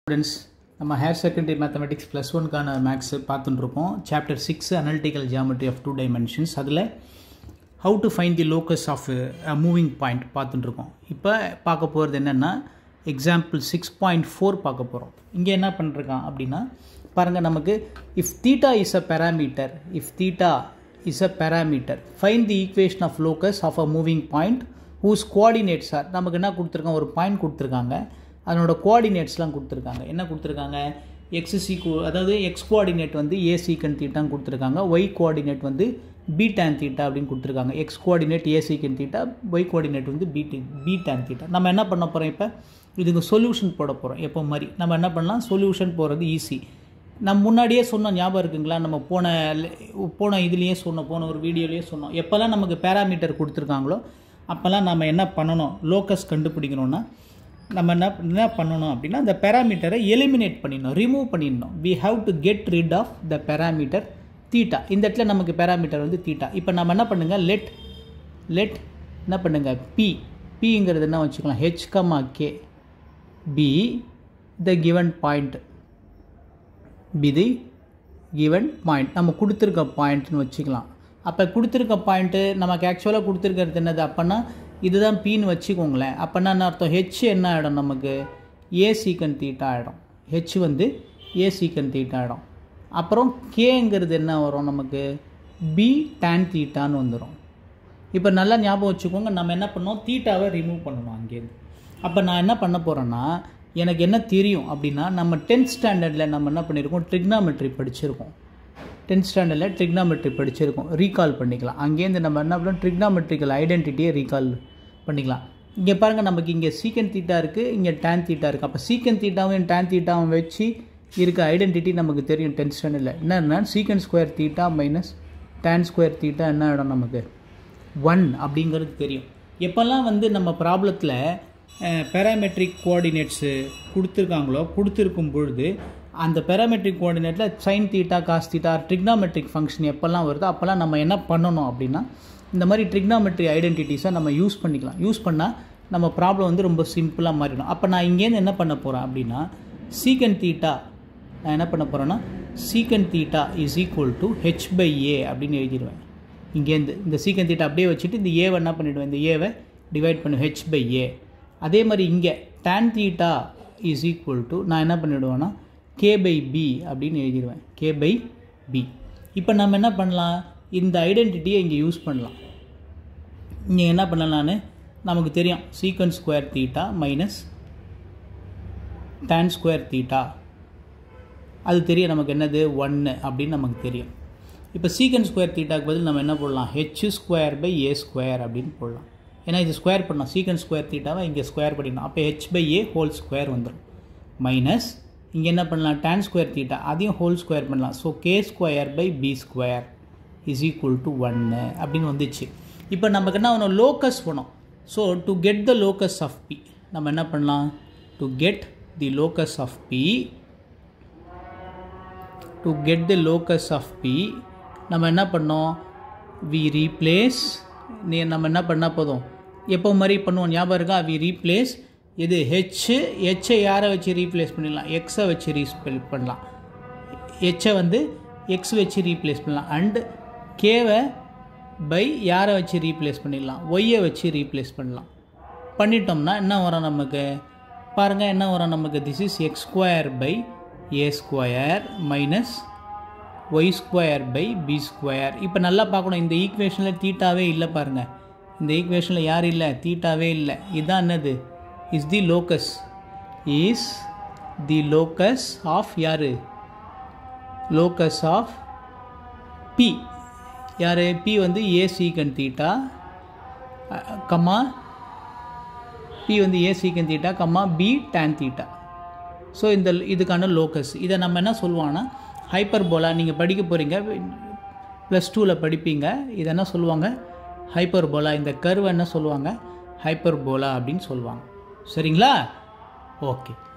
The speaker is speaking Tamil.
ஸ்டூடெண்ட்ஸ் நம்ம ஹையர் செகண்டரி மேத்தமெட்டிக்ஸ் ப்ளஸ் ஒன்க்கான மேக்ஸு பார்த்துட்டு இருக்கோம் chapter six analytical geometry of two dimensions அதில் how to find the locus of moving point பார்த்துட்டு இருக்கோம் இப்போ பார்க்க போகிறது என்னென்னா எக்ஸாம்பிள் சிக்ஸ் பாயிண்ட் ஃபோர் பார்க்க போகிறோம் இங்கே என்ன பண்ணிருக்கான் அப்படின்னா பாருங்கள் நமக்கு if theta is a parameter if theta is a parameter find the equation of locus of a moving point whose coordinates are நமக்கு என்ன கொடுத்துருக்காங்க ஒரு பாயிண்ட் கொடுத்துருக்காங்க அதனோட கோஆர்டினேட்ஸ்லாம் கொடுத்துருக்காங்க என்ன கொடுத்துருக்காங்க எக்ஸ் சீக்கு அதாவது எக்ஸ் கோஆர்டினேட் வந்து ஏ சீக்கன் தீட்டான்னு கொடுத்துருக்காங்க ஒய் கோஆர்டினேட் வந்து பி டேன் தீட்டா அப்படின்னு கொடுத்துருக்காங்க X coordinate A sec theta Y coordinate வந்து B T B tan theta நம்ம என்ன பண்ண போகிறோம் இப்போ இதுக்கு சொல்யூஷன் போட போகிறோம் எப்போ மாதிரி நம்ம என்ன பண்ணலாம் சொல்யூஷன் போகிறது ஈஸி நம்ம முன்னாடியே சொன்னோம் ஞாபகம் இருக்குங்களா நம்ம போன போன இதுலேயே சொன்னோம் போன ஒரு வீடியோலேயே சொன்னோம் எப்போல்லாம் நமக்கு பேராமீட்டர் கொடுத்துருக்காங்களோ அப்போல்லாம் நம்ம என்ன பண்ணணும் லோக்கஸ் கண்டுபிடிக்கணும்னா நம்ம என்ன என்ன பண்ணணும் அப்படின்னா அந்த பேராமீட்டரை எலிமினேட் பண்ணிடணும் ரிமூவ் பண்ணிடணும் we have to get rid of the parameter theta இந்த இடத்துல நமக்கு பேராமீட்டர் வந்து தீட்டா இப்போ நம்ம என்ன பண்ணுங்கள் லெட் லெட் என்ன பண்ணுங்கள் பி பிங்கிறது என்ன வச்சுக்கலாம் H comma K P the given point P the given point நம்ம கொடுத்துருக்க பாயிண்ட்னு வச்சுக்கலாம் அப்போ கொடுத்துருக்க பாயிண்ட்டு நமக்கு ஆக்சுவலாக கொடுத்துருக்கிறது என்னது அப்போனா இதுதான் பின்னு வச்சுக்கோங்களேன் அப்போனா என்ன அர்த்தம் ஹெச் என்ன ஆகிடும் நமக்கு ஏ சீக்கன் தீட்டா ஆகிடும் ஹெச் வந்து ஏ சீக்கன் தீட்டா ஆகிடும் அப்புறம் கேங்கிறது என்ன வரும் நமக்கு பி டேன் தீட்டான்னு வந்துடும் இப்போ நல்லா ஞாபகம் வச்சுக்கோங்க நம்ம என்ன பண்ணோம் தீட்டாவை ரிமூவ் பண்ணணும் அங்கேருந்து அப்போ நான் என்ன பண்ண போகிறேன்னா எனக்கு என்ன தெரியும் அப்படின்னா நம்ம டென்த் ஸ்டாண்டர்டில் நம்ம என்ன பண்ணியிருக்கோம் ட்ரிக்னாமெட்ரி படிச்சிருக்கோம் டென்த் ஸ்டாண்டர்டில் ட்ரிக்னாமெட்ரி படிச்சிருக்கோம் ரீகால் பண்ணிக்கலாம் அங்கேருந்து நம்ம என்ன பண்ணோம் ட்ரிக்னாமெட்ரிக்கல் ஐடென்டிட்டியை ரீகால் பண்ணிக்கலாம் இங்கே பாருங்கள் நமக்கு இங்கே சீக்கன் தீட்டா இருக்குது இங்கே டேன் தீட்டா இருக்குது அப்போ சீக்கன் தீட்டாவும் டேன் தீட்டாவும் வச்சு இருக்க ஐடென்டிட்டி நமக்கு தெரியும் டென்த் ஸ்டாண்டர்டில் என்னன்னா sec square theta minus tan square theta என்ன ஆகிடும் நமக்கு ஒன் அப்படிங்கிறது தெரியும் எப்போல்லாம் வந்து நம்ம ப்ராப்ளத்தில் பேராமெட்ரிக் கோஆர்டினேட்ஸு கொடுத்துருக்காங்களோ கொடுத்துருக்கும் பொழுது அந்த பேராமெட்ரிக் கோஆர்டினேட்டில் sin theta cos theta trigonometric function எப்போல்லாம் வருதோ அப்போல்லாம் நம்ம என்ன பண்ணணும் அப்படின்னா இந்த மாதிரி ட்ரிக்னாமெட்ரி ஐடென்டிட்டிஸை நம்ம யூஸ் பண்ணிக்கலாம் யூஸ் பண்ணால் நம்ம ப்ராப்ளம் வந்து ரொம்ப சிம்பிளாக மாறிடும் அப்போ நான் இங்கேருந்து என்ன பண்ண போகிறேன் அப்படின்னா சீக்கன் தீட்டா நான் என்ன பண்ண போகிறேன்னா sec theta is equal to H by A அப்படின்னு எழுதிடுவேன் இங்கேருந்து இந்த சீக்கன் தீட்டா அப்படியே வச்சுட்டு இந்த ஏவை என்ன பண்ணிவிடுவேன் இந்த ஏவை டிவைட் பண்ணி ஹெச் பை ஏ அதே மாதிரி இங்கே tan theta is equal to நான் என்ன பண்ணிவிடுவேன்னா கே பை பி அப்படின்னு எழுதிடுவேன் கே பை பி இப்போ நம்ம என்ன பண்ணலாம் இந்த ஐடென்டிட்டியை இங்கே யூஸ் பண்ணலாம் இங்கே என்ன பண்ணலான்னு நமக்கு தெரியும் sec square theta minus tan square theta அது தெரியும் நமக்கு என்னது ஒன்று அப்படின்னு நமக்கு தெரியும் இப்போ சீக்கன் ஸ்கொயர் தீட்டாக்கு பதில் நம்ம என்ன போடலாம் H square by A square அப்படின்னு போடலாம் ஏன்னா இது ஸ்கொயர் பண்ணலாம் சீக்கன் ஸ்கொயர் தீட்டாவை இங்கே ஸ்கொயர் பண்ணிடணும் அப்போ H by A whole square வந்துடும் மைனஸ் இங்கே என்ன பண்ணலாம் டேன் ஸ்கொயர் தீட்டா அதையும் ஹோல் ஸ்கொயர் பண்ணலாம் so K square by B square is equal to ஒன்று அப்படின்னு வந்துச்சு இப்போ நமக்கு என்ன வேணும் லோக்கஸ் வேணும் so to get the locus of P நம்ம என்ன பண்ணலாம் to get the locus of P to get the locus of P நம்ம என்ன பண்ணோம் வி ரீப்ளேஸ் நீ நம்ம என்ன பண்ணால் போதும் எப்போ மாதிரி பண்ணுவோம் ஞாபகம் இருக்கா வி ரீப்ளேஸ் இது ஹெச்சு ஹெச்சை யாரை வச்சு ரீப்ளேஸ் பண்ணிடலாம் எக்ஸை வச்சு ரீஸ்பெல் பண்ணலாம் ஹெச்சை வந்து எக்ஸ் வச்சு ரீப்ளேஸ் பண்ணலாம் அண்டு கேவை பை யாரை வச்சு ரீப்ளேஸ் பண்ணிடலாம் ஒய்யை வச்சு ரீப்ளேஸ் பண்ணலாம் பண்ணிட்டோம்னா என்ன வரும் நமக்கு பாருங்கள் என்ன வரும் நமக்கு this is X square by A square minus Y square by B square இப்போ நல்லா பார்க்கணும் இந்த ஈக்குவேஷனில் தீட்டாவே இல்லை பாருங்கள் இந்த ஈக்குவேஷனில் யார் இல்லை தீட்டாவே இல்லை இதுதான் என்னது is the locus is the locus of யார் லோக்கஸ் ஆஃப் பி யார் பி வந்து A sec theta comma B வந்து A sec theta comma B tan theta so இந்த இதுக்கான லோக்கஸ் இதை நம்ம என்ன சொல்லுவாங்கன்னா ஹைப்பர் போலா நீங்கள் படிக்க போகிறீங்க ப்ளஸ் டூவில் படிப்பீங்க இதை என்ன சொல்லுவாங்க ஹைப்பர் போலா இந்த கர்வை என்ன சொல்லுவாங்க ஹைப்பர் போலா அப்படின்னு சொல்லுவாங்க சரிங்களா ஓகே